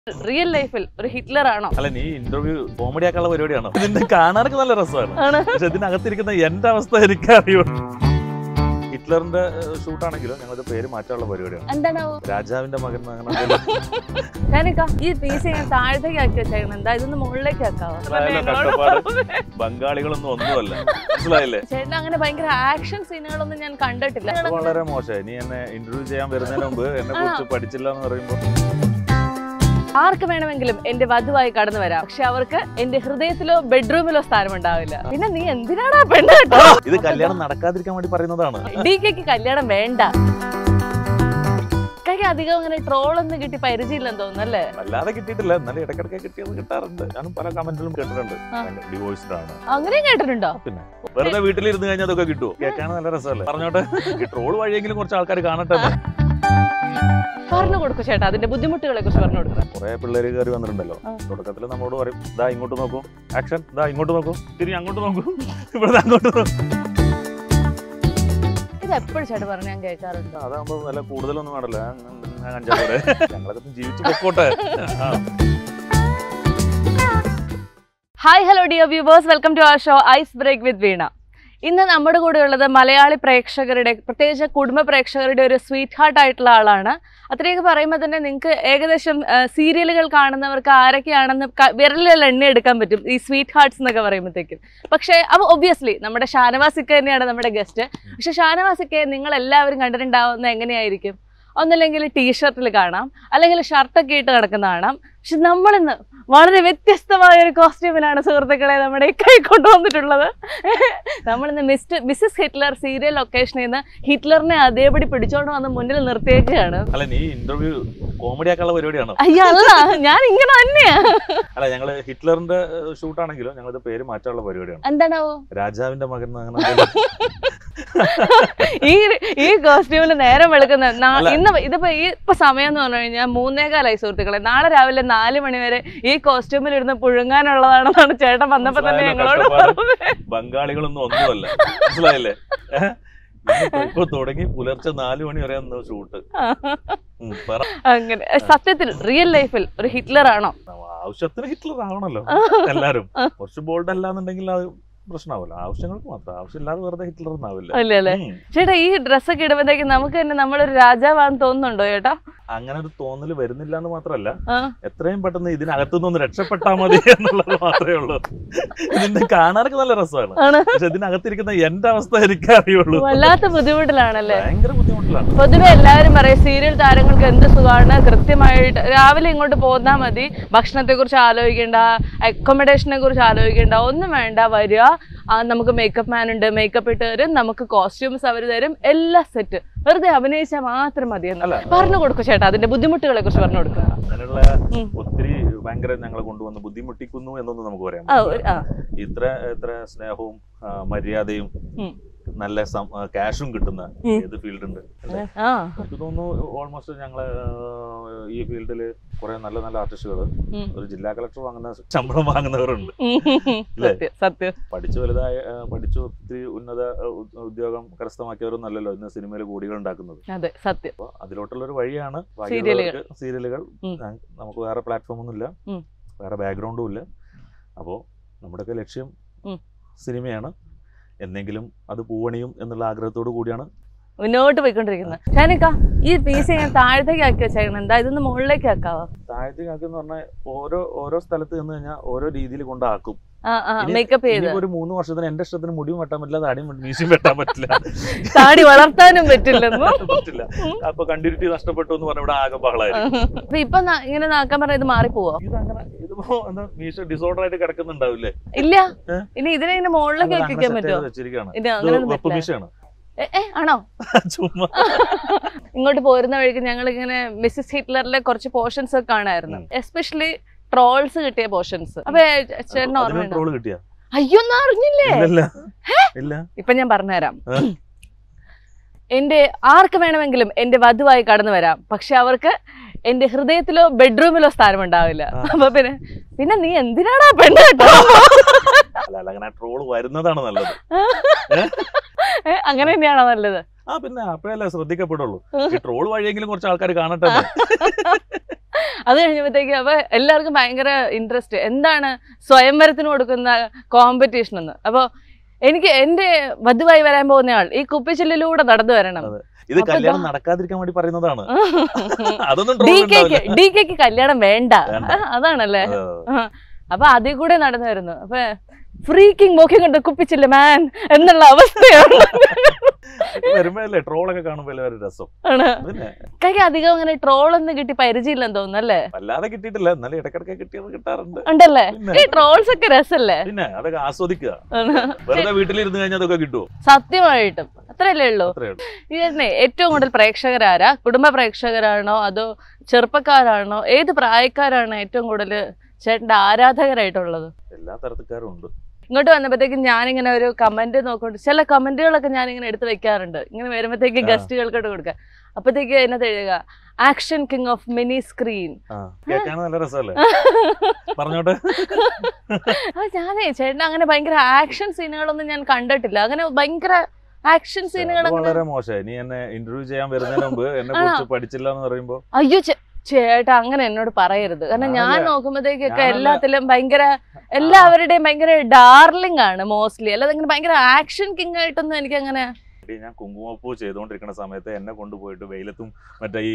Real ലൈഫിൽ ഒരു Hitler ആണോ അല്ല നീ ഇന്റർവ്യൂ കോമഡി ആക്കാനുള്ള പരിപാടിയാണോ ഇതിന്റെ കാണാനൊക്കെ നല്ല രസമാണ് ആണ് പക്ഷെ ഇതിനകത്തിരിക്കുന്ന എന്റെ അവസ്ഥ എനിക്ക് അറിയുള്ളൂ ഹിറ്റ്ലറിന്റെ ഷൂട്ടാണെങ്കിലും ഞങ്ങളുടെ പേര് മാറ്റാനുള്ള പരിപാടിയാണ് എന്താണാവോ രാജാവിന്റെ മകൻ അങ്ങനെ ഞാനിക്ക ഈ പീസ് ഞാൻ താഴത്തേക്ക് ആക്കി വെച്ചേക്കണം എന്താ ഇതൊന്ന് മുകളിലേക്ക് ആക്കാവോ മനസ്സിലായല്ലോ കഷ്ടപ്പാട് ബംഗാളികളൊന്നും ഒന്നുമല്ല മനസ്സിലായില്ലേ ചേട്ടൻ അങ്ങനെ ഭയങ്കര ആക്ഷൻ സീനുകളൊന്നും ഞാൻ കണ്ടിട്ടില്ല അത് വളരെ മോശമായി നീ എന്നെ ഇന്റർവ്യൂ ചെയ്യാൻ വരുന്നതിന് മുമ്പ് എന്നെ കുറിച്ച് പഠിച്ചില്ല എന്ന് പറയുമ്പോൾ ആർക്ക് വേണമെങ്കിലും എന്റെ വധുവായി കടന്നു വരാം പക്ഷെ അവർക്ക് എന്റെ ഹൃദയത്തിലോ ബെഡ്റൂമിലോ സ്ഥാനം ഉണ്ടാവില്ല പിന്നെ നീ എന്തിനാടാ പെണ്ണ് കേട്ടോ ഇത് കല്യാണം നടക്കാതിരിക്കാൻ വേണ്ടി പറയുന്നതാണ് ഡി കെക്ക് കല്യാണം വേണ്ട കൈക്ക് അധികം അങ്ങനെ ട്രോളൊന്നും കിട്ടി പരിചയമില്ലെന്ന് തോന്നുന്നു അല്ലേ അല്ലാതെ കിട്ടിയിട്ടില്ല എന്നാലും ഇടയ്ക്കിടയ്ക്ക് കിട്ടിയത് കിട്ടാറുണ്ട് ഞാനും പല കമന്റിലും കേട്ടിട്ടുണ്ട് ആ. ഡിവോഴ്സ്ഡ് ആണ് അങ്ങനെയും കേട്ടിട്ടുണ്ടോ പിന്നെ വെറുതെ വീട്ടിലിരുന്ന് കഴിഞ്ഞാൽ അതൊക്കെ കിട്ടുമോ കേൾക്കാൻ നല്ല രസമല്ലേ പറഞ്ഞോട്ടെ ഈ ട്രോൾ വഴിയെങ്കിലും കുറച്ച് ആൾക്കാർ കാണട്ടെ എന്ന്. പറഞ്ഞു കൊടുക്കും ചേട്ടാ അതിന്റെ ബുദ്ധിമുട്ടുകളെ കുറിച്ച് പറഞ്ഞു കൊടുക്കണം കുറെ പിള്ളേര് കയറി വന്നിട്ടുണ്ടല്ലോ ആ. തുടക്കത്തിൽ നമ്മളോട് പറയും ഇതാ ഇങ്ങോട്ട് നോക്കൂ ആക്ഷൻ ഇതാ ഇങ്ങോട്ട് നോക്കൂ തിരി അങ്ങോട്ട് നോക്കൂ ഇവിടെ അങ്ങോട്ട് നോക്കൂ ഇത് എപ്പോഴും ചേട്ടാ പറഞ്ഞ് ഞാൻ കേൾക്കാറുണ്ടോ അതാകുമ്പോ വില കൂടുതലൊന്നും വേണ്ടല്ലോ ഞാൻ അഞ്ചാറ് ഞങ്ങളൊക്കെ ജീവിച്ചു പൊക്കോട്ടെ ആ. Hi hello dear viewers welcome to our show ice break with Veena ഇന്ന് നമ്മുടെ കൂടെ ഉള്ളത് മലയാളി പ്രേക്ഷകരുടെ പ്രത്യേകിച്ച് കുടുംബ പ്രേക്ഷകരുടെ ഒരു സ്വീറ്റ് ഹാർട്ട് ആയിട്ടുള്ള ആളാണ് അത്രയൊക്കെ പറയുമ്പോൾ തന്നെ നിങ്ങൾക്ക് ഏകദേശം സീരിയലുകൾ കാണുന്നവർക്ക് ആരൊക്കെയാണെന്ന് ക- വിരലിൽ എണ്ണി എടുക്കാൻ പറ്റും ഈ സ്വീറ്റ് ഹാർട്സ് എന്നൊക്കെ പറയുമ്പോഴത്തേക്കും പക്ഷേ അപ്പോൾ ഒബ്വിയസ്ലി നമ്മുടെ ഷാനവാസിക്ക തന്നെയാണ് നമ്മുടെ ഗസ്റ്റ് പക്ഷെ ഷാനവാസിക്കയെ നിങ്ങൾ എല്ലാവരും കണ്ടിട്ടുണ്ടാവുന്ന എങ്ങനെയായിരിക്കും ഒന്നല്ലെങ്കിൽ ടീഷർട്ടിൽ കാണാം അല്ലെങ്കിൽ ഷർട്ടൊക്കെ ഇട്ട് നടക്കുന്ന കാണാം പക്ഷെ നമ്മളിന്ന് വളരെ വ്യത്യസ്തമായ ഒരു കോസ്റ്റ്യൂമിലാണ് സുഹൃത്തുക്കളെ നമ്മുടെ ഈ കൈ കൊണ്ടുവന്നിട്ടുള്ളത് നമ്മളിന്ന് മിസ്റ്റർ മിസ്സസ് ഹിറ്റ്ലർ സീരിയൽ ലൊക്കേഷനിൽ നിന്ന് ഹിറ്റ്ലറിനെ അതേപടി പിടിച്ചോണ്ട് വന്ന് മുന്നിൽ നിർത്തിയേക്കാണ് അല്ല നീ ഇന്റർവ്യൂ കോമഡി ആക്കാനുള്ള പരിപാടിയാണോ അയ്യോ അല്ല ഞാൻ ഇങ്ങനെ തന്നെയാ അല്ല ഞങ്ങള് ഹിറ്റ്ലറിന്റെ ഷൂട്ടാണെങ്കിലും ഞങ്ങളുടെ പേര് മാറ്റാനുള്ള പരിപാടിയാണ് എന്താണാവോ രാജാവിന്റെ മകൻ അങ്ങനെ ഈ ഈ കോസ്റ്റ്യൂമിൽ നേരം വെളുക്കുന്ന നാ- അല്ല. ഇന്ന് ഇതിപ്പോ ഈ ഇപ്പൊ സമയം എന്ന് പറഞ്ഞു കഴിഞ്ഞാൽ മൂന്നേകാലായി സുഹൃത്തുക്കളെ നാളെ രാവിലെ നാല് മണി വരെ ഈ കോസ്റ്റ്യൂമിൽ ഇരുന്ന് പുഴുങ്ങാനുള്ളതാണെന്നാണ് ചേട്ടൻ വന്നപ്പോ തന്നെ മനസ്സിലായല്ലോ ഞങ്ങളോട് കഷ്ടപ്പാട്. പറഞ്ഞത് ബംഗാളികളൊന്നും ഒന്നുമല്ല മനസ്സിലായില്ലേ ഏഹ്? ഇന്നിപ്പോ ഇപ്പൊ തുടങ്ങി പുലർച്ചെ നാലു മണി വരെ അന്ന് ഷൂട്ട് ഉം, പറ അങ്ങനെ സത്യത്തിൽ റിയൽ ലൈഫിൽ ഒരു ഹിറ്റ്ലർ ആണോ ആവശ്യത്തിന് ഹിറ്റ്ലർ ആവണല്ലോ എല്ലാരും കുറച്ച് ബോൾഡ് അല്ലാന്നുണ്ടെങ്കിൽ അത് പ്രശ്നമാവില്ല ആവശ്യങ്ങൾക്ക് മാത്രം ആവശ്യമില്ലാതെ വെറുതെ ഹിറ്റ്ലർ ഒന്നാവില്ല അല്ലേ അല്ലേ ചേട്ടാ ഈ ഡ്രസ്സൊക്കെ ഇടുമ്പോഴത്തേക്ക് നമുക്ക് തന്നെ നമ്മളൊരു രാജാവാന്ന് തോന്നുന്നുണ്ടോ ചേട്ടാ അങ്ങനെ ഒരു തോന്നല് വരുന്നില്ല എന്ന് മാത്രമല്ല ആ. എത്രയും പെട്ടെന്ന് ഇതിനകത്തുനിന്ന് ഒന്ന് രക്ഷപ്പെട്ടാൽ മതി എന്നുള്ളത് മാത്രമേ ഉള്ളൂ ഇതിന്റെ കാണാനൊക്കെ നല്ല രസമാണ് ആണ് പക്ഷെ ഇതിനകത്തിരിക്കുന്ന എന്റെ അവസ്ഥ എനിക്ക് അറിയുള്ളൂ വല്ലാത്ത ബുദ്ധിമുട്ടിലാണല്ലേ ഭയങ്കര ബുദ്ധിമുട്ടിലാണ് പൊതുവെ എല്ലാവരും പറയും സീരിയൽ താരങ്ങൾക്ക് എന്ത് സുഖമാണ് കൃത്യമായിട്ട് രാവിലെ ഇങ്ങോട്ട് പോന്നാൽ മതി ഭക്ഷണത്തെ കുറിച്ച് ആലോചിക്കേണ്ട അക്കോമഡേഷനെ കുറിച്ച് ആലോചിക്കേണ്ട ഒന്നും വേണ്ട വരിക ആ, നമുക്ക് മേക്കപ്പ് മാൻ ഉണ്ട് മേക്കപ്പ് ഇട്ട് തരും നമുക്ക് കോസ്റ്റ്യൂംസ് അവർ തരും എല്ലാം സെറ്റ് വെറുതെ അഭിനയിച്ചാൽ മാത്രം മതി എന്ന് അല്ല പറഞ്ഞു കൊടുക്കും ചേട്ടാ അതിന്റെ ബുദ്ധിമുട്ടുകളെ കുറിച്ച് പറഞ്ഞു കൊടുക്കുക അങ്ങനെയുള്ള ഉം. ഒത്തിരി ഭയങ്കര ഞങ്ങളെ കൊണ്ടുവന്ന് ബുദ്ധിമുട്ടിക്കുന്നു എന്നൊന്നും നമുക്ക് പറയാം ആ, ഒരു- ആ, ഇത്ര ഇത്ര സ്നേഹവും ആ, മര്യാദയും ഉം. നല്ല ക്യാഷും കിട്ടുന്ന ഉം. ഏത് ഫീൽഡ് ഉണ്ട് അല്ലേ? ആ, എനിക്ക് തോന്നുന്നു ഓൾമോസ്റ്റ് ഞങ്ങള് ആ, ഈ ഫീൽഡിൽ കുറെ നല്ല നല്ല ആർട്ടിസ്റ്റുകൾ ഉം. ഒരു ജില്ലാ കളക്ടർ വാങ്ങുന്ന ശമ്പളം വാങ്ങുന്നവരുണ്ട് ഉം. സത്യം സത്യം പഠിച്ചു വലുതായ ആ, പഠിച്ചു ഒത്തിരി ഉന്നത ആ, ഉ- ഉദ്യോഗം കരസ്ഥമാക്കിയവരൊന്നും അല്ലല്ലോ ഇന്ന് സിനിമയിൽ കോടികൾ ഉണ്ടാക്കുന്നത് അതെ സത്യം അപ്പൊ അതിലോട്ടുള്ള ഒരു വഴിയാണ് സീരിയലുകൾ. ബാക്കിയുള്ളവർക്ക് സീരിയലുകൾ ഉം. ഞാൻ- നമുക്ക് വേറെ പ്ലാറ്റ്ഫോം ഒന്നും ഇല്ല ഉം. വേറെ ബാക്ക്ഗ്രൗണ്ടും ഇല്ല അപ്പോൾ നമ്മുടെയൊക്കെ ലക്ഷ്യം ഉം. സിനിമയാണ് എന്നെങ്കിലും അത് പൂവണിയും എന്നുള്ള ആഗ്രഹത്തോടു കൂടിയാണ് മുന്നോട്ട് പോയിക്കൊണ്ടിരിക്കുന്നത് ഷാനിക്ക ഈ പീസ് ഞാൻ താഴത്തേക്ക് ആക്കി വെച്ചേക്കണം എന്താ ഇതൊന്ന് മുകളിലേക്ക് ആക്കാവോ താഴത്തേക്ക് ആക്കി എന്ന് പറഞ്ഞാൽ ഓരോ ഓരോ സ്ഥലത്ത് ചെന്ന് കഴിഞ്ഞാൽ ഓരോ രീതിയിൽ കൊണ്ടാക്കും ആ ആ ഇനി- മേക്കപ്പ് ചെയ്ത് ഇനിയിപ്പോ ഒരു മൂന്ന് വർഷത്തിന് എന്റെ ഇഷ്ടത്തിന് മുടിയും വെട്ടാൻ പറ്റില്ല താടിയും മീശയും വെട്ടാൻ പറ്റില്ല താടി വളർത്താനും പറ്റില്ലെന്നും പറ്റില്ല അപ്പൊ കണ്ടിന്യൂറ്റി നഷ്ടപ്പെട്ടു എന്ന് പറഞ്ഞ ഇവിടെ ആകെ ബഹളായിരിക്കും അപ്പൊ ഇപ്പൊ ന- ഇങ്ങനെ നാക്കാൻ പറഞ്ഞ ഇത് മാറിപ്പോവോ ഇതങ്ങനെ ഇതിപ്പോ എന്താ മീശ ഡിസോർഡർ ആയിട്ട് കിടക്കുന്നുണ്ടാവില്ലേ ഇല്ല ഏ? ഇനി ഇതിനെ ഇങ്ങനെ മുകളിലേക്ക് അങ്ങനെ ആക്കിക്കാൻ set പറ്റുമോ ചെയ്ത് വെച്ചിരിക്കുകയാണ് ഇത് ഇത് അങ്ങനെ വെപ്പ് മീശയാണ് ഏ ഏ, ആണോ ചുമ്മാ ഇങ്ങോട്ട് പോരുന്ന വഴിക്ക് ഞങ്ങൾ ഇങ്ങനെ മിസ്സിസ് ഹിറ്റ്ലറിലെ കുറച്ച് പോർഷൻസ് ഒക്കെ കാണായിരുന്നു ഉം. എസ്പെഷ്യലി ട്രോൾസ് കിട്ടിയ പോർഷൻസ് അപ്പൊ ഏ, ചേട്ടന് അതിന് ഓർമ്മയുണ്ടോ ട്രോള് കിട്ടിയ അയ്യോ ഒന്നും അറിഞ്ഞില്ലേ ഇല്ല ഇല്ല ഇപ്പൊ ഞാൻ പറഞ്ഞുതരാം ഏ? എന്റെ ആർക്ക് വേണമെങ്കിലും എന്റെ വധുവായി കടന്നു വരാം പക്ഷെ അവർക്ക് എന്റെ ഹൃദയത്തിലോ ബെഡ്റൂമിലോ സ്ഥാനം ഉണ്ടാവില്ല ആ. അപ്പൊ പിന്നെ പിന്നെ നീ എന്തിനാടാ പെണ്ണ് കേട്ടോ അല്ല അല്ല അങ്ങനെ ട്രോള് വരുന്നതാണ് നല്ലത് ഏ, അങ്ങനെ തന്നെയാണോ നല്ലത് ആ പിന്നെ അപ്പോഴല്ലേ ശ്രദ്ധിക്കപ്പെടുള്ളൂ ഈ ട്രോൾ വഴിയെങ്കിലും കുറച്ച് ആൾക്കാർ കാണട്ടെ അത് കഴിഞ്ഞപ്പോഴത്തേക്ക് അപ്പൊ എല്ലാവർക്കും ഭയങ്കര ഇൻട്രസ്റ്റ് എന്താണ് സ്വയംവരത്തിന് കൊടുക്കുന്ന കോമ്പറ്റീഷൻ എന്ന് അപ്പൊ എനിക്ക് എന്റെ വധുവായി വരാൻ പോകുന്ന ആൾ ഈ കുപ്പിച്ചില്ലിലൂടെ നടന്നു വരണം അതെ. ഇത് അപ്പൊ കല്യാണം ദാ- നടക്കാതിരിക്കാൻ വേണ്ടി പറയുന്നതാണ് അതൊന്നും ഡി troll കെക്ക് ഉണ്ടാവില്ല. ഡി കെക്ക് കല്യാണം വേണ്ട വേണ്ട. ആ, അതാണല്ലേ അതെ, അതെ. അപ്പൊ അതിൽ കൂടെ നടന്നു വരുന്നു അപ്പൊ ഫ്രീക്കിംഗ് മോക്കി കൊണ്ട് കുപ്പിച്ചില്ല മാൻ എന്നുള്ള അവസ്ഥയാണ് ഇതൊക്കെ വരുമ്പോഴല്ലേ ട്രോളൊക്കെ കാണുമ്പോൾ ഒരു രസം ആണ് പിന്നെ കൈക്ക് അധികം അങ്ങനെ ട്രോളൊന്നും കിട്ടി പരിചയമില്ലെന്ന് തോന്നുന്നു അല്ലേ വല്ലാതെ കിട്ടിയിട്ടില്ല എന്നാലും ഇടക്കിടക്ക് കിട്ടിയത് കിട്ടാറുണ്ട് ഉണ്ടല്ലേ പിന്നെ ഈ ട്രോൾസ് ഒക്കെ രസല്ലേ പിന്നെ അതൊക്കെ ആസ്വദിക്കുക ആണ്. വെറുതെ വീട്ടിലിരുന്ന് കഴിഞ്ഞാൽ അതൊക്കെ കിട്ടുമോ സത്യമായിട്ടും അത്രയല്ലേ ഉള്ളൂ അത്രേ ഉള്ളൂ ഇതിനെ ഏറ്റവും കൂടുതൽ പ്രേക്ഷകരാരാ കുടുംബ പ്രേക്ഷകരാണോ അതോ ചെറുപ്പക്കാരാണോ ഏത് പ്രായക്കാരാണ് ഏറ്റവും കൂടുതൽ ചേട്ടന്റെ ആരാധകരായിട്ടുള്ളത് എല്ലാ തരത്തിൽക്കാരും ഉണ്ട് ഇങ്ങോട്ട് വന്നപ്പോഴത്തേക്കും ഞാനിങ്ങനെ ഒരു കമന്റ് നോക്കൊണ്ട് ചില കമന്റുകളൊക്കെ ഞാനിങ്ങനെ എടുത്ത് വെക്കാറുണ്ട് ഇങ്ങനെ വരുമ്പോഴത്തേക്കും ആ. ഗസ്റ്റുകൾക്കോട്ട് കൊടുക്കുക അപ്പോഴത്തേക്ക് അതിനകത്ത് എഴുതുക action king of mini screen ആ കേൾക്കാൻ നല്ല രസമല്ലേ പറഞ്ഞോട്ടെ അപ്പൊ ഞാനേ ചേട്ടൻ അങ്ങനെ ഭയങ്കര ആക്ഷൻ സീനുകളൊന്നും ഞാൻ കണ്ടിട്ടില്ല അങ്ങനെ ഭയങ്കര ആക്ഷൻ സീനുകൾ അത് അങ്ങനെ വളരെ മോശമായി നീ എന്നെ ഇന്റർവ്യൂ ചെയ്യാൻ വരുന്നതിന് മുമ്പ് എന്നെ കുറിച്ച് പഠിച്ചില്ല എന്ന് പറയുമ്പോ അയ്യോ ചേ- ചേട്ടാ അങ്ങനെ എന്നോട് പറയരുത് കാരണം ഞാൻ ഞാനല്ല- നോക്കുമ്പോഴത്തേക്കൊക്കെ ഞാനല്ല- എല്ലാത്തിലും ഭയങ്കര എല്ലാവരുടെയും ഭയങ്കര ഡാർലിംഗ് ആണ് മോസ്റ്റ്ലി അല്ലാതെ ഇങ്ങനെ ഭയങ്കര ആക്ഷൻ കിങ് ആയിട്ടൊന്നും എനിക്ക് അങ്ങനെ എടീ, ഞാൻ കുങ്കുമപ്പൂ ചെയ്തുകൊണ്ടിരിക്കുന്ന സമയത്ത് എന്നെ കൊണ്ടുപോയിട്ട് വെയിലത്തും മറ്റേ ഈ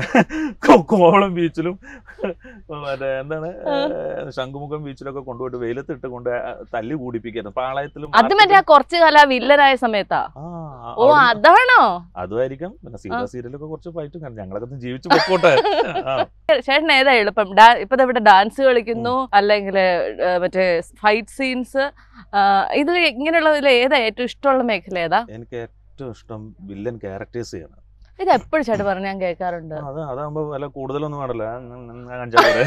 കോ- കോവളം ബീച്ചിലും മറ്റേ എന്താണ് ഏഹ്, ശംഖുമുഖം ബീച്ചിലൊക്കെ കൊണ്ടുപോയിട്ട് വെയിലത്ത് ഇട്ട് കൊണ്ട് തല്ലി കൂടിപ്പിക്കായിരുന്നു പാളയത്തിലും അത് മറ്റേ ആ കുറച്ചു കാലം ആ വില്ലനായ സമയത്താ ആ, ഓ അവിടുന്ന് അതാണോ അതുമായിരിക്കാം പിന്നെ സീത സീരിയലൊക്കെ കുറച്ച് ഫൈറ്റും കാരണം ഞങ്ങളൊക്കെ ഒന്ന് ജീവിച്ചു പൊക്കോട്ടെ ആ. ചേട്ടൻ ഏതാ എളുപ്പം ഡാ- ഇപ്പൊ ദേ ഇവിടെ ഡാൻസ് കളിക്കുന്നു അല്ലെങ്കിൽ മറ്റേ ഫൈറ്റ് സീൻസ് ഇത് ഇങ്ങനെയുള്ളതിൽ ഏതാ ഏറ്റവും ഇഷ്ടമുള്ള മേഖല ഏതാ എനിക്ക് ഏറ്റവും ഇഷ്ടം വില്ലൻ ക്യാരക്ടേഴ്സ് ചെയ്യണം ഇത് എപ്പോഴും ചേട്ടൻ പറഞ്ഞ് ഞാൻ കേൾക്കാറുണ്ട് അത് അതാകുമ്പോ വില കൂടുതലൊന്നും വേണ്ടല്ലോ ആ, ഉം, ഉം, ആ കാണിച്ചാ പോരെ.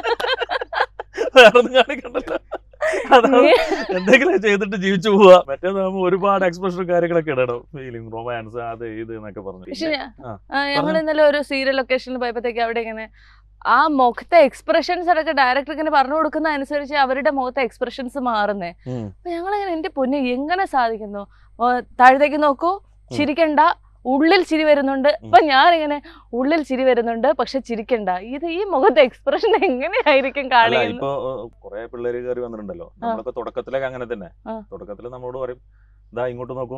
വേറൊന്നും കാണിക്കണ്ടല്ലോ അതാണ് എന്തെങ്കിലും ചെയ്തിട്ട് ജീവിച്ചു പോവാ മറ്റേതാകുമ്പോ ഒരുപാട് എക്സ്പ്രഷനും കാര്യങ്ങളൊക്കെ ഇടണം ഫീലിംഗ് റൊമാൻസ് അത് ഇത് എന്നൊക്കെ പറഞ്ഞു പക്ഷെ പിന്നെ, ഞാൻ- ആ, ആ, ഞങ്ങൾ ഇന്നലെ ഒരു സീരിയൽ ലൊക്കേഷനിൽ പോയപ്പോഴത്തേക്ക് അവിടെ ഇങ്ങനെ ആ മുഖത്തെ എക്സ്പ്രഷൻസ് അതൊക്കെ ഡയറക്ടർ ഇങ്ങനെ പറഞ്ഞു കൊടുക്കുന്ന അനുസരിച്ച് അവരുടെ മുഖത്തെ എക്സ്പ്രഷൻസ് മാറുന്നേ ഉം. അപ്പൊ ഞങ്ങളിങ്ങനെ എന്റെ പൊന്നു എങ്ങനെ സാധിക്കുന്നു ഓ, താഴത്തേക്ക് നോക്കൂ ചിരിക്കണ്ട ഉള്ളിൽ ചിരി വരുന്നുണ്ട് അപ്പൊ ഞാനിങ്ങനെ ഉള്ളിൽ ചിരി വരുന്നുണ്ട് പക്ഷെ ചിരിക്കണ്ട ഇത് ഈ മുഖത്തെ എക്സ്പ്രഷൻ എങ്ങനെയായിരിക്കും അല്ല കാണിക്കുന്നത് ഇപ്പൊ കുറെ പിള്ളേര് കയറി വന്നിട്ടുണ്ടല്ലോ നമ്മളൊക്കെ തുടക്കത്തിലൊക്കെ അങ്ങനെ തന്നെ ആ. തുടക്കത്തിൽ നമ്മളോട് പറയും ദാ ഇങ്ങോട്ട് നോക്കൂ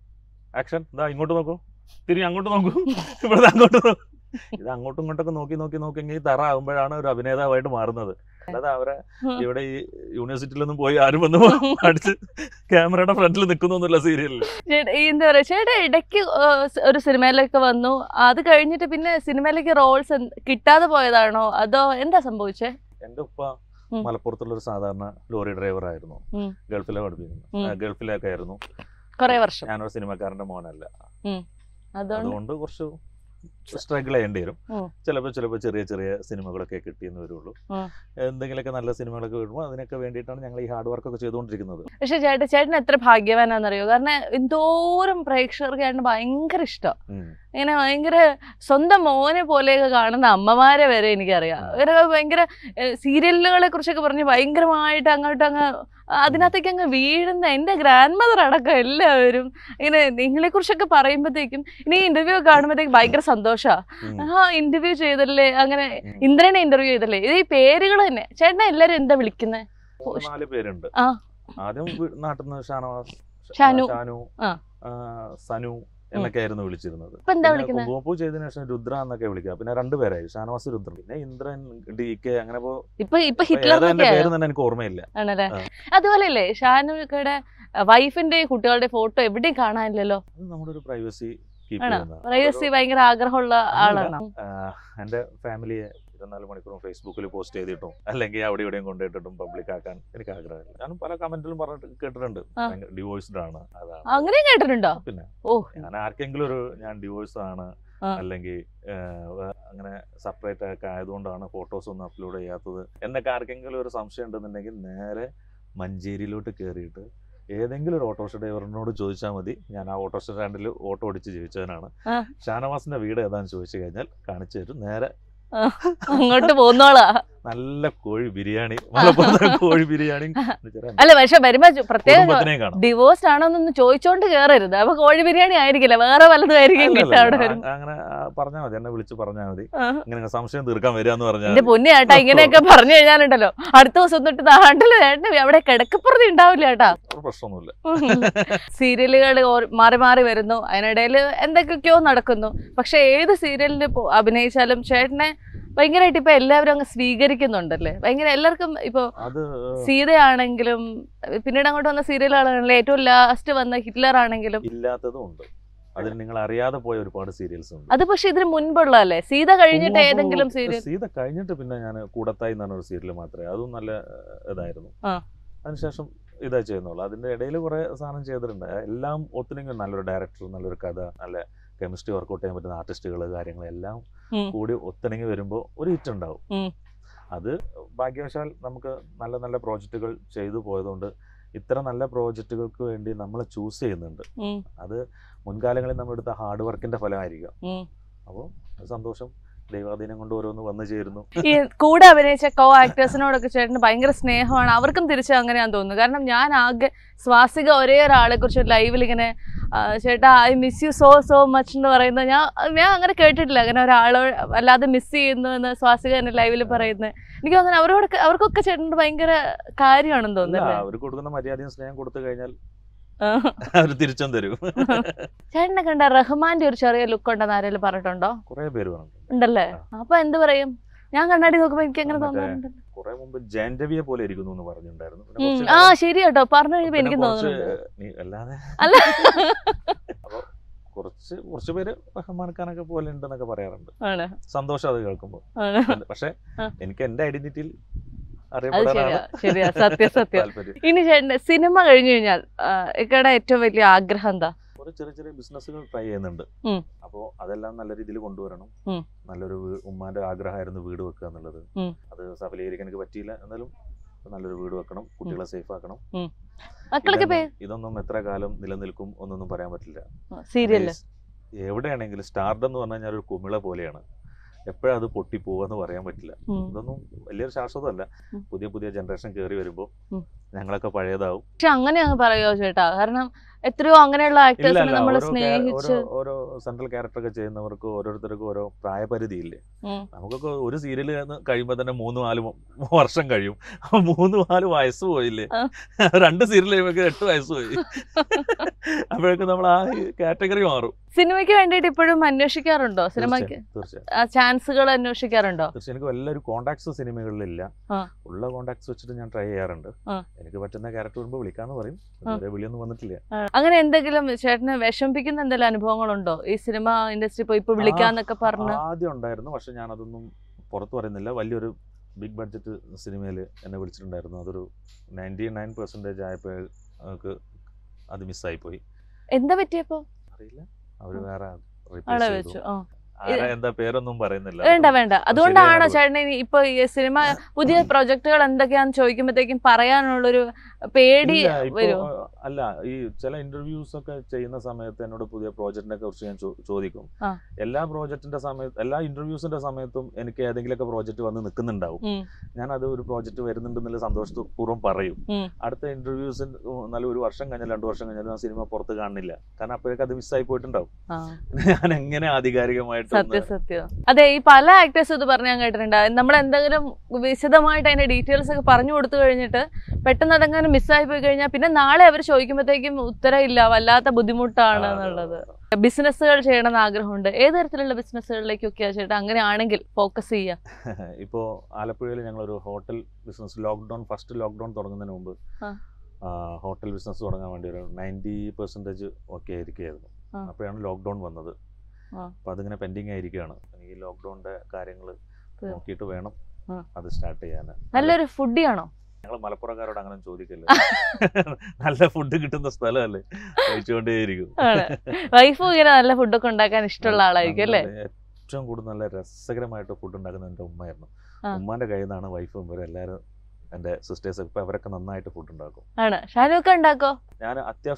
ആക്ഷൻ ദാ ഇങ്ങോട്ട് നോക്കൂ തിരിഞ്ഞ് അങ്ങോട്ട് നോക്കൂ ഇവിടെ അങ്ങോട്ട് നോക്കൂ ഇത് അങ്ങോട്ടും ഇങ്ങോട്ടൊക്കെ നോക്കി നോക്കി നോക്കി ഇങ്ങനെ തറ ആകുമ്പോഴാണ് ഒരു അഭിനേതാവായിട്ട് മാറുന്നത് അല്ലാതെ അവരെ ഉം. ഇവിടെ ഈ യൂണിവേഴ്സിറ്റിയിലൊന്നും പോയി ആരും വന്ന് അടിച്ച് ക്യാമറയുടെ ഫ്രണ്ടിൽ നിൽക്കുന്നൊന്നുമില്ല സീരിയലിൽ ചേട്ടാ ഈ എന്താ പറയാ ചേട്ടാ ഇടയ്ക്ക് ആ, സ് ഒരു സിനിമയിലൊക്കെ വന്നു അത് കഴിഞ്ഞിട്ട് പിന്നെ സിനിമയിലേക്ക് റോൾസ് കിട്ടാതെ പോയതാണോ അതോ എന്താ സംഭവിച്ചേ എന്റെ ഉപ്പ ഉം. മലപ്പുറത്തുള്ള ഒരു സാധാരണ ലോറി ഡ്രൈവർ ആയിരുന്നു ഉം. ഗൾഫിലെ പഠിപ്പിക്കുന്നു ഉം. ആ, ഗൾഫിലൊക്കെ ആയിരുന്നു കൊറേ വർഷം ഞാനൊരു സിനിമക്കാരന്റെ മോനല്ല അതുകൊണ്ട് അതുകൊണ്ട് കുറച്ച് സ്ട്രഗിൾ ചെയ്യേണ്ടി വരും ഉം. ചിലപ്പോൾ ചിലപ്പോൾ ചെറിയ ചെറിയ സിനിമകളൊക്കെ കിട്ടിയെന്ന് വരുള്ളൂ ഉം. എന്തെങ്കിലുമൊക്കെ നല്ല സിനിമകളൊക്കെ വരുമ്പോൾ അതിനൊക്കെ വേണ്ടിയിട്ടാണ് ഞങ്ങൾ ഈ ഹാർഡ് വർക്ക് ഒക്കെ ചെയ്തുകൊണ്ടിരിക്കുന്നത് പക്ഷെ ചേട്ടൻ ചേട്ടൻ എത്ര ഭാഗ്യവാനാന്നറിയോ കാരണം എന്തോരം പ്രേക്ഷകർക്ക് ചേട്ടന് ഭയങ്കര ഇഷ്ടം ഉം. ഇങ്ങനെ ഭയങ്കര സ്വന്തം മോനെ പോലെയൊക്കെ കാണുന്ന അമ്മമാരെ വരെ എനിക്കറിയാം അവരൊക്കെ ഭയങ്കര സീരിയലുകളെ കുറിച്ചൊക്കെ പറഞ്ഞ് ഭയങ്കരമായിട്ട് അങ്ങോട്ട് അങ്ങ് അതിനകത്തേക്ക് അങ്ങ് വീഴുന്ന എൻ്റെ ഗ്രാൻഡ് മദർ അടക്കം എല്ലാവരും ഇങ്ങനെ നിങ്ങളെ കുറിച്ചൊക്കെ പറയുമ്പോഴത്തേക്കും ഇനി ഇന്റർവ്യൂ കാണുമ്പോഴത്തേക്കും ഭയങ്കര സന്തോഷാ ഉം. ആ ഇന്റർവ്യൂ ചെയ്തല്ലേ അങ്ങനെ ഉം. ഇന്ദ്രനെ ഇന്റർവ്യൂ ചെയ്തല്ലേ ഇത് ഈ പേരുകൾ തന്നെ ചേട്ടനെ എല്ലാരും എന്താ വിളിക്കുന്നത് മൂന്ന് നാല് പേരുണ്ട് ആ. ആദ്യം വീ- നാട്ടിൽ നിന്ന് ഷാനവാസ് ഷാനു. ഷാനു ആ. ആ, സനു എന്നൊക്കെ ആയിരുന്നു വിളിച്ചിരുന്നത് ഇപ്പൊ എന്താ പിന്നെ വിളിക്കുന്നത് കുങ്കുമപ്പൂ ചെയ്തതിനു ശേഷം രുദ്ര എന്നൊക്കെ വിളിക്കുക പിന്നെ രണ്ടുപേരായി ഷാനവാസ് രുദ്രൻ പിന്നെ ഇന്ദ്രൻ ഡി കെ അങ്ങനെ പോ ഇപ്പൊ ഇപ്പൊ ഇപ്പൊ ഹിറ്റ്ലർ ഏതാ എന്റെ എന്നൊക്കെ പേര് തന്നെ എനിക്ക് ഓർമ്മയില്ല ആണല്ലേ ആ. അതുപോലെയല്ലേ ഷാനുക്കയുടെ വൈഫിന്റെ കുട്ടികളുടെ ഫോട്ടോ എവിടെയും കാണാനില്ലല്ലോ അത് നമ്മുടെ ഒരു പ്രൈവസി കീപ്പ് ആണോ ചെയ്യുന്ന പ്രൈവസി ഭയങ്കര ആഗ്രഹമുള്ള അങ്ങനെയല്ല. ആളാണ് ആഹ് എന്റെ ഫാമിലിയെ ഇരുപത്തിനാല് മണിക്കൂറും ഫേസ്ബുക്കിൽ പോസ്റ്റ് ചെയ്തിട്ടും അല്ലെങ്കിൽ അവിടെ ഇവിടെയും കൊണ്ടുപോയിട്ടിട്ടും പബ്ലിക് ആക്കാൻ എനിക്ക് ആഗ്രഹമില്ല ഞാൻ പല കമന്റിലും പറഞ്ഞിട്ട് കേട്ടിട്ടുണ്ട് ആ. ഡിവോഴ്സ്ഡ് ആണ് അതാണ് അങ്ങനെയും കേട്ടിട്ടുണ്ടോ പിന്നെ ഓ ഞാൻ ആർക്കെങ്കിലും ഒരു ഞാൻ ഡിവോഴ്സ് ആണ് ആ. അല്ലെങ്കിൽ അങ്ങനെ സെപ്പറേറ്റ് ഒക്കെ ആയതുകൊണ്ടാണ് ഫോട്ടോസ് ഒന്നും അപ്ലോഡ് ചെയ്യാത്തത് എന്നൊക്കെ ആർക്കെങ്കിലും ഒരു സംശയം ഉണ്ടെന്നുണ്ടെങ്കിൽ നേരെ മഞ്ചേരിയിലോട്ട് കയറിയിട്ട് ഏതെങ്കിലും ഒരു ഓട്ടോറിക്ഷ ഡ്രൈവറിനോട് ചോദിച്ചാൽ മതി ഞാൻ ആ ഓട്ടോ സ്റ്റാൻഡിൽ ഓട്ടോ ഓടിച്ച് ജീവിച്ചവനാണ് ആ. ഷാനവാസിന്റെ വീട് ഏതാണെന്ന് ചോദിച്ചു കഴിഞ്ഞാൽ കാണിച്ചു തരും നേരെ അങ്ങോട്ട് പോന്നോളാ നല്ല കോഴി ബിരിയാണി മലപ്പുറത്തെ കോഴി ബിരിയാണി അല്ല പക്ഷെ വരുമ്പോ ചു- പ്രത്യേകം കുടുംബത്തിനെയും കാണാം ഡിവോഴ്സ്ഡ് ആണോന്നൊന്ന് ചോദിച്ചോണ്ട് കേറരുത് അപ്പൊ കോഴി ബിരിയാണി ആയിരിക്കില്ല വേറെ വല്ലതും ആയിരിക്കും അല്ല, കിട്ടുക അല്ല, അവിടെ അല്ല, വരും അങ്ങനെ പറഞ്ഞാൽ മതി എന്നെ വിളിച്ച് പറഞ്ഞാൽ മതി ആ. ഇങ്ങനെ സംശയം തീർക്കാൻ വരിക എന്ന് പറഞ്ഞാൽ എന്റെ പൊന്നു ചേട്ടാ ഇങ്ങനെയൊക്കെ പറഞ്ഞു കഴിഞ്ഞാലുണ്ടല്ലോ അടുത്ത ദിവസം തൊട്ട് നാട്ടില് ചേട്ടൻ അവിടെ കിടക്കപ്പുറത്ത് ഉണ്ടാവില്ല ചേട്ടാ പ്രശ്നമൊന്നുമില്ല സീരിയലുകൾ മാറി മാറി വരുന്നു അതിനിടയിൽ എന്തൊക്കെയൊക്കെയോ നടക്കുന്നു പക്ഷെ ഏത് സീരിയലിൽ അഭിനയിച്ചാലും ചേട്ടനെ ഭയങ്കരമായിട്ട് ഇപ്പൊ എല്ലാവരും അങ്ങ് സ്വീകരിക്കുന്നുണ്ടല്ലേ ഭയങ്കര എല്ലാവർക്കും ഇപ്പൊ അത് സീതയാണെങ്കിലും പിന്നീട് അങ്ങോട്ട് വന്ന സീരിയലാണെങ്കിലും ഏറ്റവും ലാസ്റ്റ് വന്ന ഹിറ്റ്ലർ ആണെങ്കിലും ഇല്ലാത്തതും ഉണ്ട് അതിന് നിങ്ങൾ അറിയാതെ പോയ ഒരുപാട് സീരിയൽസ് ഉണ്ട് അത് പക്ഷെ ഇതിന് മുൻപുള്ളതല്ലേ സീത കഴിഞ്ഞിട്ട് ഉമ്മ ഏതെങ്കിലും പോ- സീരിയൽ സീത കഴിഞ്ഞിട്ട് പിന്നെ ഞാൻ കൂടത്തായി എന്ന് പറഞ്ഞ ഒരു സീരിയൽ മാത്രമേ അതും നല്ല ഏഹ്, ഇതായിരുന്നു ആ. അതിനുശേഷം ഇതാ ചെയ്യുന്നുള്ളൂ അതിന്റെ ഇടയിൽ കുറെ സാധനം ചെയ്തിട്ടുണ്ട് എല്ലാം ഒത്തിരി നല്ലൊരു ഡയറക്ടർ നല്ലൊരു കഥ നല്ല കെമിസ്ട്രി വർക്കൗട്ട് ചെയ്യാൻ പറ്റുന്ന ആർട്ടിസ്റ്റുകൾ കാര്യങ്ങൾ എല്ലാം ഉം. കൂടി ഒത്തിണങ്ങി വരുമ്പോൾ ഒരു ഹിറ്റ് ഉണ്ടാവും ഉം. അത് ഭാഗ്യവശാൽ നമുക്ക് നല്ല നല്ല പ്രോജക്റ്റുകൾ ചെയ്തു പോയതുകൊണ്ട് ഇത്ര നല്ല പ്രോജക്റ്റുകൾക്ക് വേണ്ടി നമ്മൾ ചൂസ് ചെയ്യുന്നുണ്ട് ഉം. അത് മുൻകാലങ്ങളിൽ നമ്മൾ എടുത്ത ഹാർഡ് വർക്കിന്റെ ഫലമായിരിക്കാം ഉം. അപ്പോൾ സന്തോഷം ദൈവാധീനം കൊണ്ട് ഓരോന്ന് വന്നു ചേരുന്നു ഈ കൂടെ അഭിനയിച്ച കോ ആക്ടേഴ്സിനോടൊക്കെ ചേട്ടന് ഭയങ്കര സ്നേഹമാണ് അവർക്കും തിരിച്ച് അങ്ങനെയാന്ന് തോന്നുന്നു കാരണം ഞാൻ ആകെ സ്വാസിക ഒരേ ഒരാളെ കുറിച്ച് ലൈവിൽ ഇങ്ങനെ ആ, ചേട്ടാ I miss you so so much എന്ന് പറയുന്നത് ഞാൻ ഞാൻ അങ്ങനെ കേട്ടിട്ടില്ല അങ്ങനെ ഒരാളോ അല്ലാതെ മിസ് ചെയ്യുന്നു എന്ന് സ്വാസിക തന്നെ ലൈവിൽ പറയുന്നത് എനിക്ക് തോന്നുന്നു അവരോടൊക്കെ അവർക്കൊക്കെ ചേട്ടന് ഭയങ്കര കാര്യമാണെന്ന് അല്ല തോന്നുന്നു അല്ലേ അവർ കൊടുക്കുന്ന മര്യാദയും സ്നേഹം കൊടുത്തു കഴിഞ്ഞാൽ ആ. അവർ തിരിച്ചും തരും ചേട്ടനെ കണ്ട റഹ്മാന്റെ ഒരു ചെറിയ ലുക്ക് ഉണ്ടെന്ന് ആരെങ്കിലും പറഞ്ഞിട്ടുണ്ടോ കുറെ പേര് പറഞ്ഞിട്ടുണ്ട് ഉണ്ടല്ലേ അപ്പൊ എന്ത് പറയും ഞാൻ കണ്ണാടി നോക്കുമ്പോ എനിക്ക് അങ്ങനെ മറ്റേ തോന്നാറുണ്ട് കുറെ മുമ്പ് ജാൻഡവിയെ പോലെ ഇരിക്കുന്നു എന്ന് പറഞ്ഞിട്ടുണ്ടായിരുന്നു പിന്നെ ഉം. കുറച്ച് ആ കാലം- ശരി കേട്ടോ പറഞ്ഞു കഴിയുമ്പോ പിന്നെ എനിക്ക് കുറച്ച് തോന്നുന്നുണ്ട് നീ- അല്ലാതെ അല്ല അപ്പൊ കുറച്ച് കുറച്ച് പേര് റഹ്മാൻ ഖാനൊക്കെ പോലെ ഉണ്ടെന്നൊക്കെ പറയാറുണ്ട് ആണ് സന്തോഷം അത് കേൾക്കുമ്പോൾ ആണ് പക്ഷെ ആ. എനിക്ക് എന്റെ ഐഡന്റിറ്റിയിൽ അത് അറിയപ്പെടാനാണ് ശരിയാ ശരിയാ സത്യം സത്യം താല്പര്യം ഇനി ചേട്ടന് സിനിമ കഴിഞ്ഞു കഴിഞ്ഞാൽ ആ, ഇക്കടെ ഏറ്റവും വലിയ ആഗ്രഹം എന്താ കുറെ ചെറിയ ചെറിയ ബിസിനസ്സുകൾ ട്രൈ ചെയ്യുന്നുണ്ട് ഉം. അപ്പോൾ അതെല്ലാം നല്ല രീതിയിൽ കൊണ്ടുവരണം ഉം. നല്ലൊരു വീ- ഉമ്മാന്റെ ആഗ്രഹമായിരുന്നു വീട് വെക്കുക എന്നുള്ളത് ഉം. അത് സഫലീകരിക്കാൻ എനിക്ക് പറ്റിയില്ല എന്നാലും നല്ലൊരു വീട് വെക്കണം കുട്ടികളെ സേഫ് ആക്കണം മക്കളൊക്കെ പേ ഇതൊന്നും- ഇതൊന്നും എത്ര കാലം നിലനിൽക്കും ഒന്നൊന്നും പറയാൻ പറ്റില്ല സീരിയല് ഏ- എവിടെയാണെങ്കിലും സ്റ്റാർഡം എന്ന് പറഞ്ഞു കഴിഞ്ഞാൽ ഒരു കുമിള പോലെയാണ് എപ്പോഴും അത് പൊട്ടിപ്പോവാന്ന് പറയാൻ പറ്റില്ല ഇതൊന്നും വലിയൊരു ശാശ്വതമല്ല ഉം. പുതിയ പുതിയ ജനറേഷൻ കയറി വരുമ്പോൾ ഉം. ഞങ്ങളൊക്കെ പഴയതാവും പക്ഷെ അങ്ങനെ അങ്ങ് പറയോ ചേട്ടാ കാരണം എത്രയോ അങ്ങനെയുള്ള ഇല്ല, ആക്ടേഴ്സിനെ ഇല്ല, നമ്മൾ ഓരോ ക്യാ- സ്നേഹിച്ച് ഓരോ- ഓരോ സെൻട്രൽ ക്യാരക്ടർ ഒക്കെ ചെയ്യുന്നവർക്ക് ഓരോരുത്തർക്കും ഓരോ പ്രായപരിധി ഇല്ലേ ഉം. നമുക്കൊക്കെ ഒരു സീരിയൽ കഴിയുമ്പോൾ തന്നെ മൂന്ന് നാല് മ- വർഷം കഴിയും ആ മൂന്ന് നാല് വയസ്സ് പോയില്ലേ ആ. രണ്ട് സീരിയൽ കഴിയുമ്പോൾ എട്ട് വയസ്സ് പോയി അപ്പോഴേക്കും നമ്മൾ ആ കാറ്റഗറി മാറും സിനിമയ്ക്ക് വേണ്ടിയിട്ട് ഇപ്പോഴും അന്വേഷിക്കാറുണ്ടോ സിനിമയ്ക്ക് തീർച്ചയായും, തീർച്ചയായും ആ ചാൻസുകൾ അന്വേഷിക്കാറുണ്ടോ തീർച്ചയായും എനിക്ക് വല്ലൊരു കോണ്ടാക്ട്സ് സിനിമകളിലില്ല ആ. ഉള്ള കോണ്ടാക്ട്സ് വെച്ചിട്ട് ഞാൻ ട്രൈ ചെയ്യാറുണ്ട് ആ. എനിക്ക് പറ്റുന്ന ക്യാരക്ടർ വരുമ്പോൾ വിളിക്കാന്ന് പറയും ഇതുവരെ വിളിയൊന്നും വന്നിട്ടില്ല ആ, അങ്ങനെ എന്തെങ്കിലും ചേട്ടനെ വിഷമിപ്പിക്കുന്ന എന്തെങ്കിലും അനുഭവങ്ങളുണ്ടോ ഈ സിനിമ ഇൻഡസ്ട്രി പോയി ഇപ്പൊ വിളിക്കാന്നൊക്കെ പറഞ്ഞ് ആദ്യം ഉണ്ടായിരുന്നു പക്ഷെ ഞാൻ അതൊന്നും പുറത്തു പറയുന്നില്ല വലിയൊരു ബിഗ് ബഡ്ജറ്റ് സിനിമയിൽ എന്നെ വിളിച്ചിട്ടുണ്ടായിരുന്നു അതൊരു നയൻറ്റി നയൻ പെർസെൻറ്റേജ് ആയപ്പോൾ അത് മിസ്സായി പോയി എന്താ പറ്റിയപ്പോ അറിയില്ല അവർ ആ. വേറെ ആളെ replace വെച്ചു ചെയ്തു. ആ ആരാ എന്താ പേരൊന്നും പറയുന്നില്ല വേണ്ട വേണ്ട അതുകൊണ്ടാണോ ശരിയാണ് ചേട്ടൻ ഇനി ഇപ്പൊ ഈ സിനിമ പുതിയ പ്രൊജക്ടുകൾ എന്തൊക്കെയാന്ന് ചോദിക്കുമ്പോഴത്തേക്കും പറയാനുള്ളൊരു പേടി ഇല്ല, ഇപ്പോ, വരുമോ അല്ല ഈ ചില ഇന്റർവ്യൂസ് ഒക്കെ ചെയ്യുന്ന സമയത്ത് എന്നോട് പുതിയ പ്രോജക്റ്റിനെ കുറിച്ച് ഞാൻ ചോ- ചോദിക്കും ആ. എല്ലാ പ്രോജക്റ്റിന്റെ സമയത്ത് എല്ലാ ഇന്റർവ്യൂസിന്റെ സമയത്തും എനിക്ക് ഏതെങ്കിലുമൊക്കെ പ്രോജക്റ്റ് വന്ന് നിൽക്കുന്നുണ്ടാവും ഉം. ഞാൻ അത് ഒരു പ്രോജക്റ്റ് വരുന്നുണ്ടെന്നുള്ള സന്തോഷപൂർവ്വം പറയും ഉം. അടുത്ത ഇന്റർവ്യൂസിൽ നല്ല ഒരു വർഷം കഴിഞ്ഞാൽ രണ്ടു വർഷം കഴിഞ്ഞാൽ ആ സിനിമ പുറത്ത് കാണുന്നില്ല കാരണം അപ്പോഴേക്കും അത് മിസ്സായി പോയിട്ടുണ്ടാവും ആ, ഞാൻ എങ്ങനെ ആധികാരികമായിട്ട് ഒന്ന് സത്യം സത്യം അതെ ഈ പല ആക്ടേഴ്സ് ഇത് പറഞ്ഞ് ഞാൻ കേട്ടിട്ടുണ്ട് നമ്മൾ എന്തെങ്കിലും വിശദമായിട്ട് അതിന്റെ ഡീറ്റെയിൽസ് ഒക്കെ പറഞ്ഞു കൊടുത്തു കഴിഞ്ഞിട്ട് പെട്ടെന്ന് അതെങ്ങനെ മിസ്സായി പോയി കഴിഞ്ഞാൽ പിന്നെ നാളെ അവർ ചോദിക്കുമ്പോഴത്തേക്കും ഉത്തരമില്ല വല്ലാത്ത ബുദ്ധിമുട്ടാണ് ആ, എന്നുള്ളത് ബിസിനസ്സുകൾ ചെയ്യണമെന്ന് ആഗ്രഹമുണ്ട് ഏത് തരത്തിലുള്ള ബിസിനസ്സുകളിലേക്കൊക്കെയാ ചേട്ടാ അങ്ങനെ ആണെങ്കിൽ ഫോക്കസ് ചെയ്യുക ഇപ്പോൾ ആലപ്പുഴയിൽ ഞങ്ങളൊരു hotel business lockdown first lockdown തുടങ്ങുന്നതിന് മുമ്പ് ആ. ആ, ഹോട്ടൽ ബിസിനസ് തുടങ്ങാൻ വേണ്ടി ഒരു നയൻറ്റി പെർസെൻറ്റേജ് ഒക്കെ ആയിരിക്കുകയായിരുന്നു ആ. അപ്പോഴാണ് ലോക്ക്ഡൗൺ വന്നത് ആ. അപ്പം അതിങ്ങനെ പെൻഡിങ് ആയിരിക്കുകയാണ് ഈ ലോക്ക്ഡൗണിൻ്റെ കാര്യങ്ങൾ തീർ- നോക്കിയിട്ട് വേണം ആ. അത് സ്റ്റാർട്ട് ചെയ്യാൻ നല്ലൊരു ഫുഡിയാണോ ഞങ്ങൾ മലപ്പുറക്കാരോട് അങ്ങനെ ചോദിക്കില്ല നല്ല ഫുഡ് കിട്ടുന്ന സ്ഥലമല്ലേ കഴിച്ചുകൊണ്ടേയിരിക്കും ആണ് വൈഫും ഇങ്ങനെ നല്ല ഫുഡൊക്കെ ഉണ്ടാക്കാൻ ഇഷ്ടമുള്ള ആളായിരിക്കും അല്ലേ നല്ല- ഏറ്റവും കൂടുതൽ നല്ല രസകരമായിട്ട് ഫുഡ് ഉണ്ടാക്കുന്നത് എൻ്റെ ഉമ്മയായിരുന്നു ആ. ഉമ്മാന്റെ കയ്യിൽ നിന്നാണ് വൈഫും ഇവരും എല്ലാവരും എൻ്റെ സിസ്റ്റേഴ്സ് ഇപ്പം അവരൊക്കെ നന്നായിട്ട് ഫുഡ് ഉണ്ടാക്കും ആണ് ഷാനു ഒക്കെ ഉണ്ടാക്കോ ഞാൻ അത്യാവശ്യത്തിന്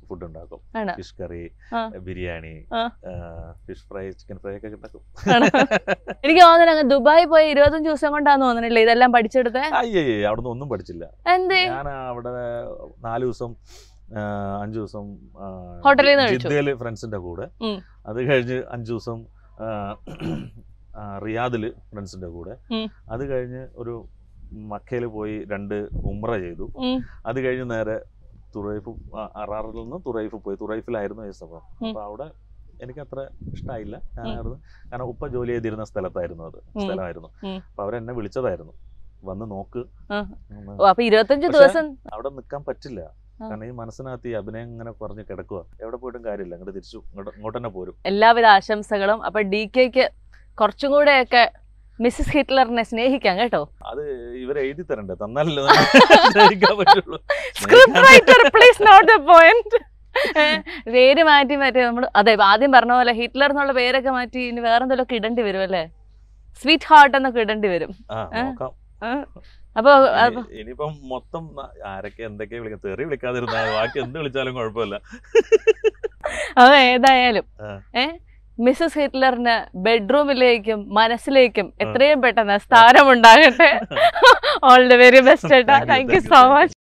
ഫുഡ് ഉണ്ടാക്കും ആണ് ഫിഷ് കറി ആ. ബിരിയാണി ആ. ഫിഷ് ഫ്രൈ ചിക്കൻ ഫ്രൈ ഒക്കെ ഉണ്ടാക്കും ആണ്. എനിക്ക് തോന്നുന്നില്ല അങ്ങ് ദുബായ് പോയി ഇരുപത്തഞ്ച് ദിവസം കൊണ്ടാന്ന് തോന്നുന്നില്ല ഇതെല്ലാം പഠിച്ചെടുത്തേ അയ്യേ അവിടുന്ന് ഒന്നും പഠിച്ചില്ല എന്തേ ഞാൻ അവിടെ നാല് ദിവസം ആ, അഞ്ച് ദിവസം ആ, ഹോട്ടലിൽ നിന്ന് കഴിച്ചു. ജിദ്ദയില് ഫ്രണ്ട്സിന്റെ കൂടെ ഉം. അത് കഴിഞ്ഞ് അഞ്ച് ദിവസം ആ, ആ, റിയാദില് ഫ്രണ്ട്സിന്റെ കൂടെ ഉം. അത് കഴിഞ്ഞ് ഒരു മക്കയിൽ പോയി രണ്ട് ഉമ്ര ചെയ്തു ഉം. അത് കഴിഞ്ഞ് നേരെ തുറൈഫ് ആ, അറാറിൽ നിന്ന് തുറൈഫ് പോയി തുറൈഫിലായിരുന്നു ഈ സംഭവം ഉം. അപ്പൊ അവിടെ എനിക്ക് അത്ര ഇഷ്ടമായില്ല ഞാൻ ഉം. അവിടുന്ന് കാരണം ഉപ്പ ജോലി ചെയ്തിരുന്ന സ്ഥലത്തായിരുന്നു അത് ഉം. സ്ഥലമായിരുന്നു ഉം. അപ്പൊ അവരെന്നെ വിളിച്ചതായിരുന്നു വന്ന് നോക്ക് ആ. എന്ന് ഓ അപ്പൊ ഇരുപത്തഞ്ച് പക്ഷേ- ദിവസം അവിടെ നിൽക്കാൻ പറ്റില്ല ആ. കാരണം ഈ മനസ്സിനകത്ത് ഈ അഭിനയം ഇങ്ങനെ പറഞ്ഞ് കിടക്കുക എവിടെ പോയിട്ടും കാര്യമില്ല അങ്ങോട്ട് തിരിച്ചു ഇങ്ങോട്ട് ഇങ്ങോട്ട് തന്നെ പോരും എല്ലാവിധ ആശംസകളും അപ്പൊ ഡി കെക്ക് കുറച്ചും കൂടെയൊക്കെ മിസ്സസ് ഹിറ്റ്ലറിനെ സ്നേഹിക്കാം കേട്ടോ അത് ഇവരെ എഴുതി തരണ്ടേ തന്നാലല്ലേ നമുക്ക് സ്നേഹിക്കാൻ പറ്റുള്ളൂ script writer please note the point പേര് മാറ്റി മാറ്റി നമ്മൾ അതെ ആദ്യം പറഞ്ഞ പോലെ ഹിറ്റ്ലർ എന്നുള്ള പേരൊക്കെ മാറ്റി ഇനി വേറെ എന്തെങ്കിലുമൊക്കെ ഇടേണ്ടി വരും അല്ലേ സ്വീറ്റ് ഹാർട്ട് എന്നൊക്കെ ഇടേണ്ടി വരും ആ ഏ? നോക്കാം ആ. അപ്പൊ അപ്പൊ ഇനി- ഇനിയിപ്പം മൊത്തം ന- ആരൊക്കെ എന്തൊക്കെ വിളിക്കാം തെറി വിളിക്കാതിരുന്നാ മതി. ബാക്കി എന്ത് വിളിച്ചാലും കുഴപ്പമില്ല അത് ഏതായാലും ആ. ഏ മിസ്സസ് ഹിറ്റ്ലറിന് ബെഡ്റൂമിലേക്കും മനസ്സിലേക്കും എത്രയും പെട്ടെന്ന് സ്ഥാനമുണ്ടാകട്ടെ ഓൾ ദി വെരി ബെസ്റ്റ് ഏട്ടാ Thank you, thank you thank you, so thank you. Much